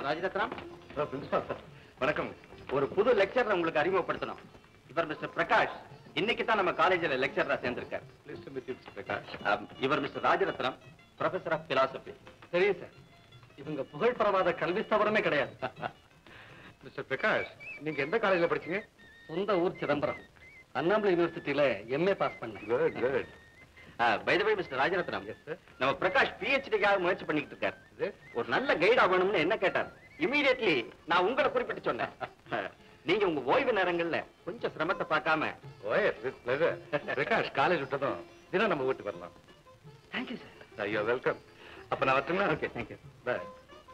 Mister Rajaratnam principal sir வணக்கம் ஒரு புது லெக்சர் உங்களுக்கு அறிமுகப்படுத்தணும் இவர் மிஸ்டர் பிரகாஷ் இன்னைக்கு தான் நம்ம காலேஜில் லெக்சரரா சேர்ந்திருக்கார் please to meet you Prakash ஆம், இவர் mister Rajarathnam professor of philosophy தெரியும் சார் இவங்க புகழ் பரவாத கல்வி ஸ்தாபனமே கிடையாது மிஸ்டர் பிரகாஷ் நீங்க எந்த காலேஜ்ல படிச்சீங்க சொந்த ஊர் சிதம்பரம் அண்ணாமலை யூனிவர்சிட்டியில எம்ஏ பாஸ் பண்ணேன் good good by the way mister Rajarathnam Yes, sir. நம்ம பிரகாஷ் பிஹெச்டிக்காக முயற்சி பண்ணிட்டு இருக்காரு ஒரு நல்ல கைட் ஆகணும்னு என்ன கேட்டார் இமீடியட்லி நான் உங்களை குறிப்பிட்டு சொன்னேன் நீங்க உங்க ஓய்வு நேரங்கள்ல கொஞ்சம் சிரமத்தை பார்க்காம oh yes with pleasure Prakash college விட்டதும் தினம் நம்ம வீட்டுக்கு வரலாம் தேங்க்யூ சார் ஐயோ வெல்கம் அப்ப நான் வரட்டுங்களா ஓகே தேங்க்யூ பாய்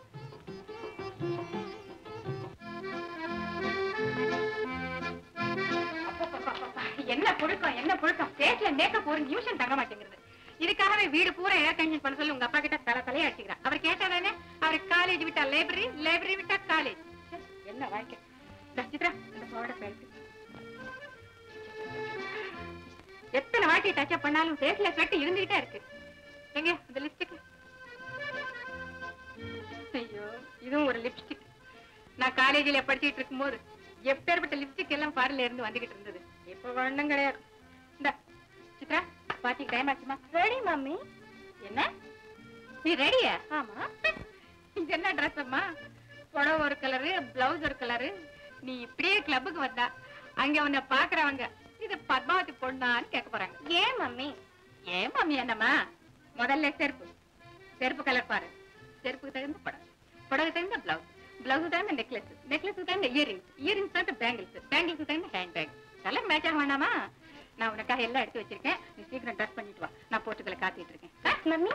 என்ன புழுக்கம் என்ன புழுக்கம் ஸ்டேட்ல மேக்கப் ஒரு நிமிஷம் தங்க மாட்டேங்கிறது இதுக்காகவே வீடு பூரா ஏர் கண்டிஷன் பண்ண சொல்லி உங்க அப்பா கிட்ட தலை தலையை அடிச்சுக்கிறான் அவர் கேட்டாதானே அவர் காலேஜ் விட்டா லைப்ரரி லைப்ரரி விட்டா காலேஜ் என்ன வாழ்க்கை இந்த சித்ரா இந்த போட பேருக்கு எத்தனை வாட்டி டச் அப் பண்ணாலும் ஃபேஸ்ல ஸ்வெட் இருந்துகிட்டே இருக்கு எங்க இந்த லிப்ஸ்டிக் ஐயோ இதுவும் ஒரு லிப்ஸ்டிக் நான் காலேஜில் படிச்சுட்டு இருக்கும்போது எப்பேற்பட்ட லிப்ஸ்டிக் எல்லாம் பாரில இருந்து வந்துகிட்டு இருந்தது இப்ப ஒண்ணும் கிடையாது இந்த சித்ரா பாட்டிக்கு டைம் ஆச்சுமா ரெடி மம்மி என்ன நீ ரெடியா ஆமா இது என்ன ட்ரெஸ் அம்மா புடவை ஒரு கலரு பிளவுஸ் ஒரு கலரு நீ இப்படியே கிளப்புக்கு வந்தா அங்க உன்னை பாக்குறவங்க இது பத்மாவதி பொண்ணான்னு கேட்க போறாங்க ஏன் மம்மி ஏன் மம்மி என்னம்மா முதல்ல செருப்பு செருப்பு கலர் பாரு செருப்புக்கு தகுந்த புடவை புடவை தகுந்த பிளவுஸ் பிளவுஸ் தகுந்த நெக்லஸ் நெக்லஸ் தகுந்த இயரிங்ஸ் இயரிங்ஸ் தகுந்த பேங்கிள்ஸ் பேங்கிள்ஸ் தகுந்த ஹேண்ட் பேக் கலர் மேட்ச் ஆக வேணாமா நான் உனக்காக எல்லாம் எடுத்து வச்சிருக்கேன் நீ சீக்கிரம் ட்ரெஸ் பண்ணிட்டு வா நான் போட்டுக்கல காத்திட்டு இருக்கேன் மம்மி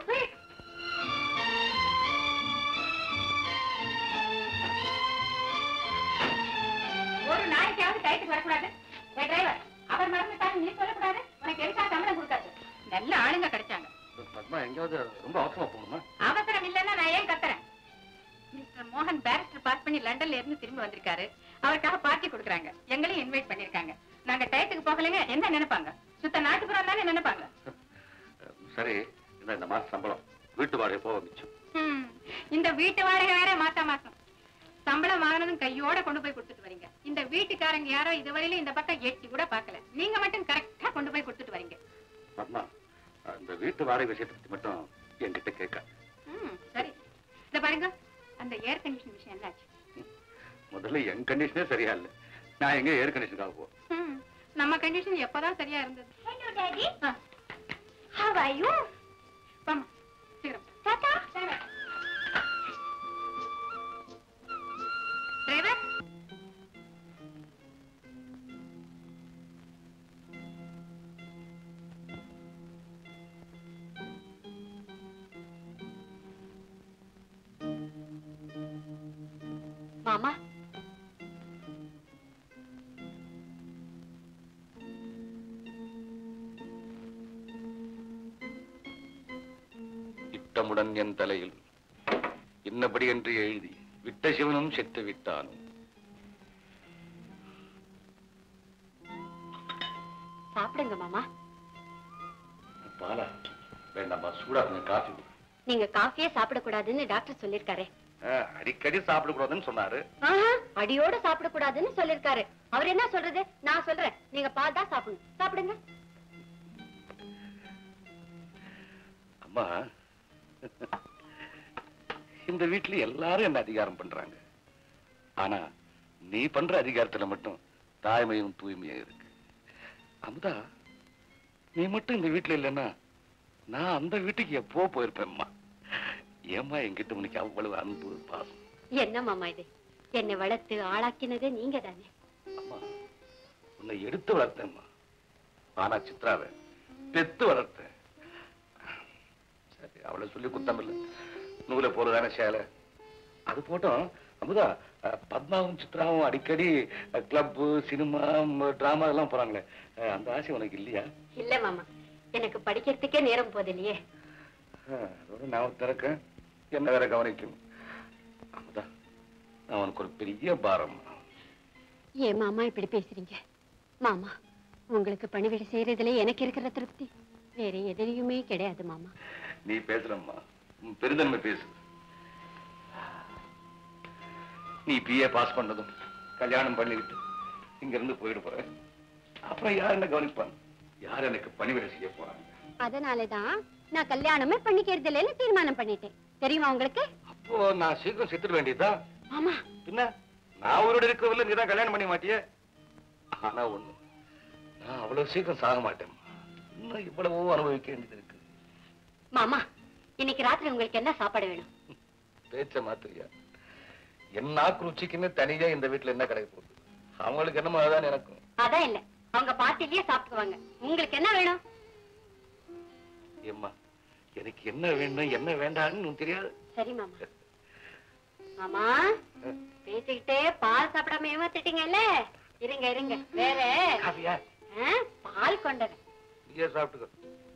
ஒரு நாளைக்காவது டயத்துக்கு வரக்கூடாது ஏ டிரைவர் அவர் மறந்துட்டாரு நீ சொல்லக்கூடாது உனக்கு எதுக்காக சம்பளம் கொடுக்காது நல்ல ஆளுங்க கிடைச்சாங்க பத்மா எங்கேயாவது ரொம்ப அவசரமா போகணுமா அவசரம் இல்லைன்னா நான் ஏன் கத்துறேன் மிஸ்டர் மோகன் பேரிஸ்டர் பாஸ் பண்ணி லண்டன்ல இருந்து திரும்பி வந்திருக்காரு அவருக்காக பார்ட்டி கொடுக்குறாங்க எங்களையும் இன்வைட் பண்ணிருக்காங்க நாங்க டயத்துக்கு போகலைங்க என்ன நினைப்பாங்க சுத்த நாட்டுப்புறம் தானே நினைப்பாங்க சரி இந்த இந்த மாசம் சம்பளம் வீட்டு வாடகை போக மிச்சம் ஹம், இந்த வீட்டு வாடகை வேற மாசா மாசம் சம்பளம் வாங்கினதும் கையோட கொண்டு போய் கொடுத்துட்டு வரீங்க இந்த வீட்டுக்காரங்க யாரோ இதுவரையிலும் இந்த பக்கம் எட்டி கூட பார்க்கல நீங்க மட்டும் கரெக்டா கொண்டு போய் கொடுத்துட்டு வரீங்க பத்மா இந்த வீட்டு வாடகை விஷயத்தை பத்தி மட்டும் என்கிட்ட கேட்க ம், சரி இந்த பாருங்க அந்த ஏர் கண்டிஷன் விஷயம் என்னாச்சு முதல்ல என் கண்டிஷனே சரியா இல்ல நான் எங்க ஏர் கண்டிஷனுக்காக போ ஹம், நம்ம கண்டிஷன் எப்பதான் சரியா இருந்தது Hello, Daddy. Ah, How are you? வாம்மா, சீக்கிரம் Tata. டிரைவர் மாமா இட்டமுடன் என் தலையில் இன்னபடி என்று எழுதி விட்ட சிவனும் செத்து விட்டானும் சாப்பிடுங்க மாமா பாலா வேண்டாமா சூடா கொஞ்சம் காஃபி கொடு. நீங்க காஃபியே சாப்பிடக்கூடாதுன்னு டாக்டர் சொல்லிருக்காரு ஆ, அடிக்கடி சாப்பிடக்கூடாதுன்னு சொன்னாரு ஆஹா, அடியோட சாப்பிடக்கூடாதுன்னு சொல்லிருக்காரு அவர் என்ன சொல்றது நான் சொல்றேன் நீங்க பால் தான் சாப்பிடணும் சாப்பிடுங்க அம்மா இந்த வீட்டுல எல்லாரும் என்ன அதிகாரம் பண்றாங்க ஆனா நீ பண்ற அதிகாரத்துல மட்டும் தாய்மையும் தூய்மையும் இருக்கு அமுதா நீ மட்டும் இந்த வீட்டுல இல்லைன்னா நான் அந்த வீட்டுக்கு எப்போ போயிருப்பேன்மா ஏம்மா என்கிட்ட உனக்கு அவ்வளவு அன்பு பாசம் என்ன மாமா இது என்னை வளர்த்து ஆளாக்கினதே நீங்க தானே அம்மா உன்னை எடுத்து வளர்த்தேம்மா ஆனா சித்ராவை பெத்து வளர்த்தேன் சரி அவளை சொல்லி குத்தம் இல்லை நூலை போறதானே சேலை அது போட்டோம் அமுதா அஹ், பத்மாவும் சித்ராவும் அடிக்கடி கிளப்பு சினிமா டிராமா எல்லாம் போறாங்களே அஹ், அந்த ஆசை உனக்கு இல்லையா இல்ல மாமா எனக்கு படிக்கிறதுக்கே நேரம் போதில்லையே அஹ், அதோட நான் திறக்க என்ன வேற கவனிக்கும் அமுதா நான் உனக்கு ஒரு பெரிய பாரம் ஏன் மாமா இப்படி பேசுறீங்க மாமா உங்களுக்கு பணிவிடை செய்யறதுல எனக்கு இருக்கிற திருப்தி வேற எதுலயுமே கிடையாது மாமா நீ பேசுறம்மா உன் பெருந்தன்மை பேசு நீ பிஏ பாஸ் பண்ணதும் கல்யாணம் பண்ணிக்கிட்டு இங்க இருந்து போயிட போற அப்புறம் யார் என்ன கவனிப்பாங்க யார் எனக்கு பணிவிடை செய்ய போறாங்க அதனாலதான் நான் கல்யாணமே பண்ணிக்கிறது இல்லைன்னு தீர்மானம் பண்ணிட்டேன் தெரியுமா உங்களுக்கு அப்போ நான் சீக்கிரம் செத்துட வேண்டியதா மாமா பின்ன நான் அவரோட இருக்கவில்லை நீதான் கல்யாணம் பண்ணி மாட்டியே ஆனா ஒண்ணு நான் அவ்வளவு சீக்கிரம் சாக மாட்டேன் இன்னும் இவ்வளவோ அனுபவிக்க வேண்டியது இருக்கு மாமா இன்னைக்கு ராத்திரி உங்களுக்கு என்ன சாப்பாடு வேணும் பேச்ச மாத்திரியா என் நாக்கு ருச்சிக்குன்னு தனியா இந்த வீட்டுல என்ன கிடைக்க போகுது அவங்களுக்கு என்னமோ அதான் எனக்கும் அதான் இல்ல அவங்க பாட்டிலேயே சாப்பிட்டுக்குவாங்க உங்களுக்கு என்ன வேணும் ஏம்மா எனக்கு என்ன வேணும் என்ன வேண்டாம்னு உனக்கு தெரியாது சரி மாமா மாமா பேசிக்கிட்டே பால் சாப்பிடாம ஏமாத்திட்டீங்கல்ல இருங்க இருங்க வேற காவியா ஆ, பால் கொண்டது நீயே சாப்பிட்டுக்கோ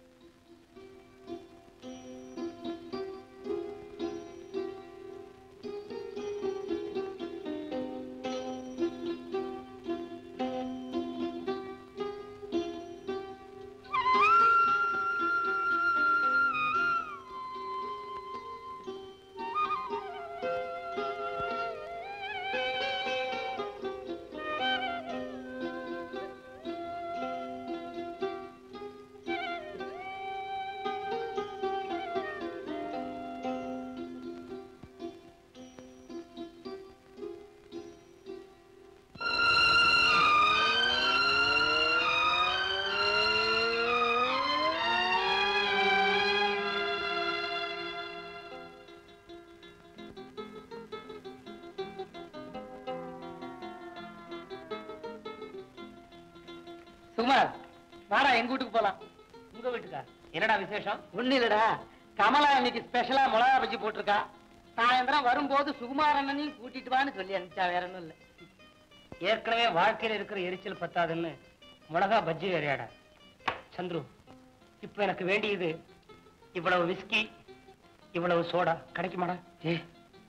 சுகுமார் வாடா எங்க வீட்டுக்கு போலாம் உங்க வீட்டுக்கா என்னடா விசேஷம் ஒண்ணு இல்லடா கமலா இன்னைக்கு ஸ்பெஷலா மிளகா பஜ்ஜி போட்டிருக்கா சாயந்தரம் வரும்போது சுகுமார் அண்ணனையும் கூட்டிட்டு வான்னு சொல்லி அனுப்பிச்சா வேற ஒண்ணும் இல்ல ஏற்கனவே வாழ்க்கையில இருக்கிற எரிச்சல் பத்தாதுன்னு மிளகா பஜ்ஜி வேறையாடா சந்துரு இப்ப எனக்கு வேண்டியது இவ்வளவு விஸ்கி இவ்வளவு சோடா கிடைக்குமாடா ஏ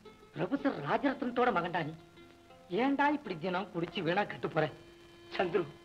பிரபுசர் ராஜரத்னத்தோட மகன்டா நீ ஏன்டா இப்படி தினம் குடிச்சு வீணா கெட்டு போற சந்துரு